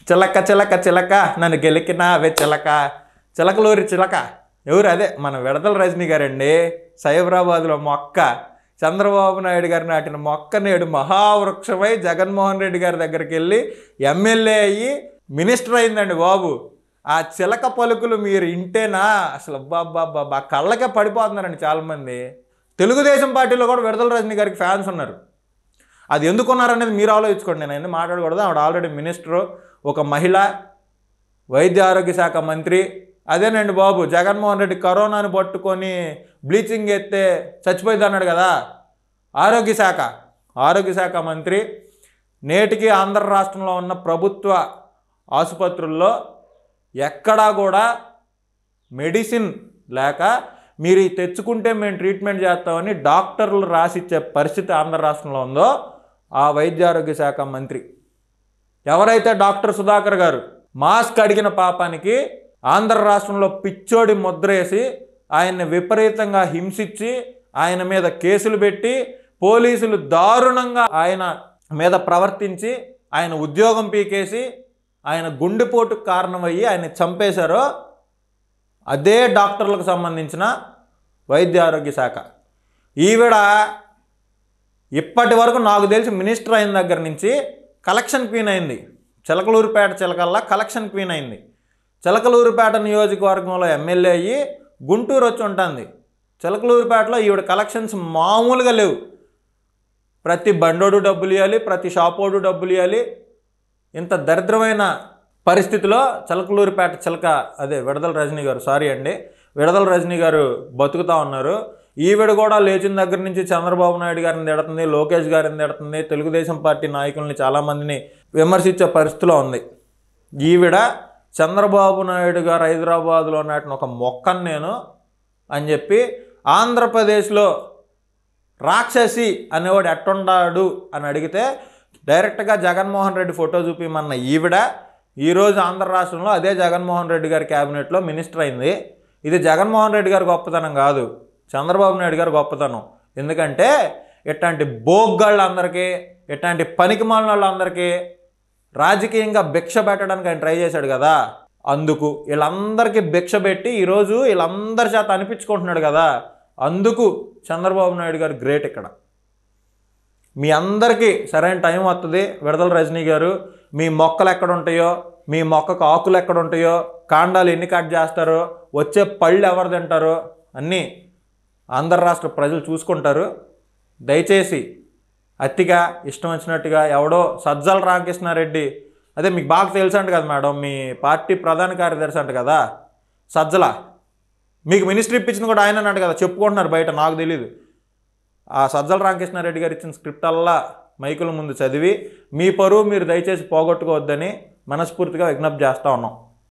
చిలక చిలక చిలక నన్ను గెలికినావే చిలక చిలకలూరి చిలక ఎవరు అదే మన విడతల రజనీ గారండి సైబరాబాద్లో మొక్క చంద్రబాబు నాయుడు గారు నాటిన మొక్క నేడు మహావృక్షమై జగన్మోహన్ రెడ్డి గారి దగ్గరికి వెళ్ళి ఎమ్మెల్యే అయ్యి మినిస్టర్ అయిందండి బాబు ఆ చిలక పలుకులు మీరు ఇంటేనా అసలు బాబా కళ్ళకే పడిపోతున్నారండి చాలామంది తెలుగుదేశం పార్టీలో కూడా విడతల రజనీ గారికి ఫ్యాన్స్ ఉన్నారు అది ఎందుకు ఉన్నారనేది మీరు ఆలోచించుకోండి నేను అన్నీ మాట్లాడకూడదు ఆవిడ ఆల్రెడీ మినిస్టరు ఒక మహిళ వైద్య ఆరోగ్య శాఖ మంత్రి అదేనండి బాబు జగన్మోహన్ రెడ్డి కరోనాను పట్టుకొని బ్లీచింగ్ ఎత్తే చచ్చిపోయింది అన్నాడు కదా ఆరోగ్య శాఖ ఆరోగ్య శాఖ మంత్రి నేటికి ఆంధ్ర రాష్ట్రంలో ఉన్న ప్రభుత్వ ఆసుపత్రుల్లో ఎక్కడా కూడా మెడిసిన్ లేక మీరు ఇది తెచ్చుకుంటే మేము ట్రీట్మెంట్ చేస్తామని డాక్టర్లు రాసిచ్చే పరిస్థితి ఆంధ్ర రాష్ట్రంలో ఉందో ఆ వైద్య ఆరోగ్య శాఖ మంత్రి ఎవరైతే డాక్టర్ సుధాకర్ గారు మాస్క్ అడిగిన పాపానికి ఆంధ్ర రాష్ట్రంలో పిచ్చోడి ముద్రేసి ఆయన్ని విపరీతంగా హింసించి ఆయన మీద కేసులు పెట్టి పోలీసులు దారుణంగా ఆయన మీద ప్రవర్తించి ఆయన ఉద్యోగం పీకేసి ఆయన గుండెపోటుకు కారణమయ్యి ఆయన చంపేశారో అదే డాక్టర్లకు సంబంధించిన వైద్య ఆరోగ్య శాఖ ఈవిడ ఇప్పటి వరకు నాకు తెలిసి మినిస్టర్ అయిన దగ్గర నుంచి కలెక్షన్ క్వీన్ అయింది చిలకలూరుపేట చిలకల్లా కలెక్షన్ క్వీన్ అయింది చిలకలూరుపేట నియోజకవర్గంలో ఎమ్మెల్యే అయ్యి గుంటూరు వచ్చి ఉంటుంది చిలకలూరుపేటలో ఈవిడ కలెక్షన్స్ మామూలుగా లేవు ప్రతి బండోడు డబ్బులు ఇవ్వాలి ప్రతి షాపోడు డబ్బులు ఇవ్వాలి ఇంత దరిద్రమైన పరిస్థితిలో చిలకలూరుపేట చిలక అదే విడదల రజనీ గారు సారీ అండి విడదల రజనీ గారు బతుకుతా ఉన్నారు ఈవిడ కూడా లేచిన దగ్గర నుంచి చంద్రబాబు నాయుడు గారిని తిడుతుంది లోకేష్ గారిని తిడుతుంది తెలుగుదేశం పార్టీ నాయకుల్ని చాలామందిని విమర్శించే పరిస్థితిలో ఉంది ఈవిడ చంద్రబాబు నాయుడు గారు హైదరాబాద్లో నాటిన ఒక మొక్కను నేను అని చెప్పి ఆంధ్రప్రదేశ్లో రాక్షసి అనేవాడు ఎట్టుండాడు అని అడిగితే డైరెక్ట్గా జగన్మోహన్ రెడ్డి ఫోటో చూపిమన్న ఈవిడ ఈరోజు ఆంధ్ర రాష్ట్రంలో అదే జగన్మోహన్ రెడ్డి గారి క్యాబినెట్లో మినిస్టర్ అయింది ఇది జగన్మోహన్ రెడ్డి గారి గొప్పతనం కాదు చంద్రబాబు నాయుడు గారి గొప్పతనం ఎందుకంటే ఇట్లాంటి బోగ్గాళ్ళందరికీ ఇట్లాంటి పనికి వాళ్ళందరికీ రాజకీయంగా భిక్ష పెట్టడానికి ఆయన ట్రై చేశాడు కదా అందుకు వీళ్ళందరికీ భిక్ష పెట్టి ఈరోజు వీళ్ళందరి చేత అనిపించుకుంటున్నాడు కదా అందుకు చంద్రబాబు నాయుడు గారు గ్రేట్ ఇక్కడ మీ అందరికీ సరైన టైం వస్తుంది విడదల రజనీ గారు మీ మొక్కలు ఎక్కడ ఉంటాయో మీ మొక్కకు ఆకులు ఎక్కడ ఉంటాయో కాండాలు ఎన్ని కట్ చేస్తారో వచ్చే పళ్ళు ఎవరు తింటారో అన్నీ ఆంధ్ర రాష్ట్ర ప్రజలు చూసుకుంటారు దయచేసి అతిగా ఇష్టం వచ్చినట్టుగా ఎవడో సజ్జల రామకృష్ణారెడ్డి అదే మీకు బాగా తెలుసు అంట కదా మేడం మీ పార్టీ ప్రధాన కార్యదర్శి అంట కదా సజ్జల మీకు మినిస్ట్రీ ఇప్పించింది కూడా ఆయన అన్నాడు కదా చెప్పుకుంటున్నారు బయట నాకు తెలియదు ఆ సజ్జల రామకృష్ణారెడ్డి గారు ఇచ్చిన స్క్రిప్ట్ అల్లా మైకుల ముందు చదివి మీ పరువు మీరు దయచేసి పోగొట్టుకోవద్దని మనస్ఫూర్తిగా విజ్ఞప్తి చేస్తూ ఉన్నాం